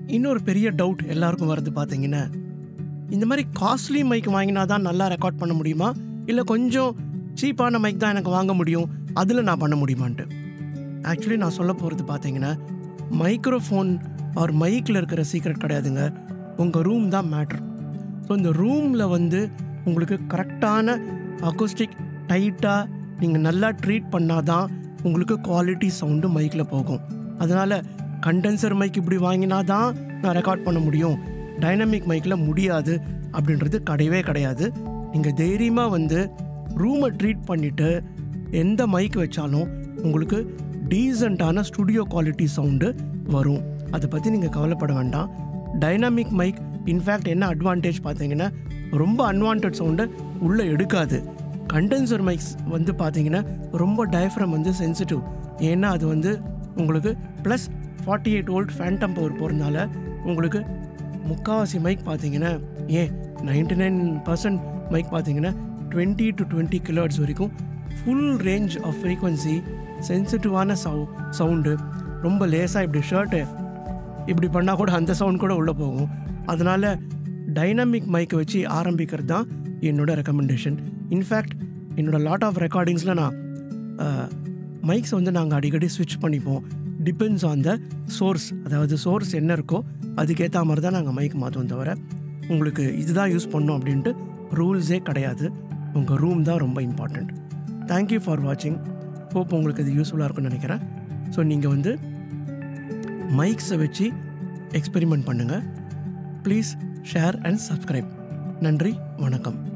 இன்னொரு பெரிய டவுட் எல்லாருக்கும் வருது பார்த்தீங்கன்னா இந்த மாதிரி காஸ்ட்லி மைக் வாங்கினா தான் நல்லா ரெக்கார்ட் பண்ண முடியுமா இல்லை கொஞ்சம் சீப்பான மைக் தான் எனக்கு வாங்க முடியும் அதில் நான் பண்ண முடியுமான்ட்டு ஆக்சுவலி நான் சொல்ல போகிறது பார்த்தீங்கன்னா மைக்ரோஃபோன் ஆர் மைக்கில் இருக்கிற சீக்ரெட் கிடையாதுங்க உங்கள் ரூம் தான் மேட்ரு ஸோ இந்த ரூமில் வந்து உங்களுக்கு கரெக்டான அக்கோஸ்டிக் டைட்டாக நீங்கள் நல்லா ட்ரீட் பண்ணால் தான் உங்களுக்கு குவாலிட்டி சவுண்டு மைக்கில் போகும் அதனால் கண்டென்சர் மைக் இப்படி வாங்கினா தான் நான் ரெக்கார்ட் பண்ண முடியும் டைனமிக் மைக்கில் முடியாது அப்படின்றது கிடையவே கிடையாது நீங்கள் தைரியமாக வந்து ரூமை ட்ரீட் பண்ணிவிட்டு எந்த மைக் வச்சாலும் உங்களுக்கு டீசெண்டான ஸ்டுடியோ குவாலிட்டி சவுண்டு வரும் அதை பற்றி நீங்கள் கவலைப்பட வேண்டாம் டைனாமிக் மைக் இன்ஃபேக்ட் என்ன அட்வான்டேஜ் பார்த்தீங்கன்னா ரொம்ப அன்வான்ட் சவுண்டை உள்ளே எடுக்காது கண்டென்சர் மைக்ஸ் வந்து பார்த்தீங்கன்னா ரொம்ப டயஃப்ரம் வந்து சென்சிட்டிவ் ஏன்னா அது வந்து உங்களுக்கு plus forty eight volt phantom power போகிறதுனால உங்களுக்கு முக்காவாசி மைக் பார்த்தீங்கன்னா ஏன் நைன்டி நைன் பர்சன்ட் மைக் பார்த்தீங்கன்னா டுவெண்ட்டி டு டுவெண்ட்டி கிலோட்ஸ் வரைக்கும் ஃபுல் ரேஞ்ச் ஆஃப் ஃப்ரீக்வன்சி சென்சிட்டிவான சவு சவுண்டு ரொம்ப லேசாக இப்படி ஷர்ட்டு இப்படி பண்ணால் கூட அந்த சவுண்ட் கூட உள்ளே போகும் அதனால் டைனமிக் மைக்கை வச்சு ஆரம்பிக்கிறது தான் என்னோட ரெக்கமெண்டேஷன் இன்ஃபேக்ட் என்னோட லாட் ஆஃப் ரெக்கார்டிங்ஸில் நான் மைக்ஸ் வந்து நாங்கள் அடிக்கடி ஸ்விட்ச் பண்ணிப்போம் டிபெண்ட்ஸ் ஆன் த சோர்ஸ் அதாவது சோர்ஸ் என்ன இருக்கோ அதுக்கேற்ற மாதிரி தான் நாங்கள் மைக் மாற்றுவோம் தவிர உங்களுக்கு இதுதான் யூஸ் பண்ணோம் அப்படின்ட்டு ரூல்ஸே கிடையாது உங்கள் ரூம் தான் ரொம்ப இம்பார்ட்டண்ட் தேங்க்யூ ஃபார் வாட்சிங் ஹோப் உங்களுக்கு இது யூஸ்ஃபுல்லாக இருக்கும்னு நினைக்கிறேன் ஸோ நீங்கள் வந்து மைக்ஸை வச்சு எக்ஸ்பெரிமெண்ட் பண்ணுங்கள் ப்ளீஸ் ஷேர் அண்ட் சப்ஸ்கிரைப் நன்றி வணக்கம்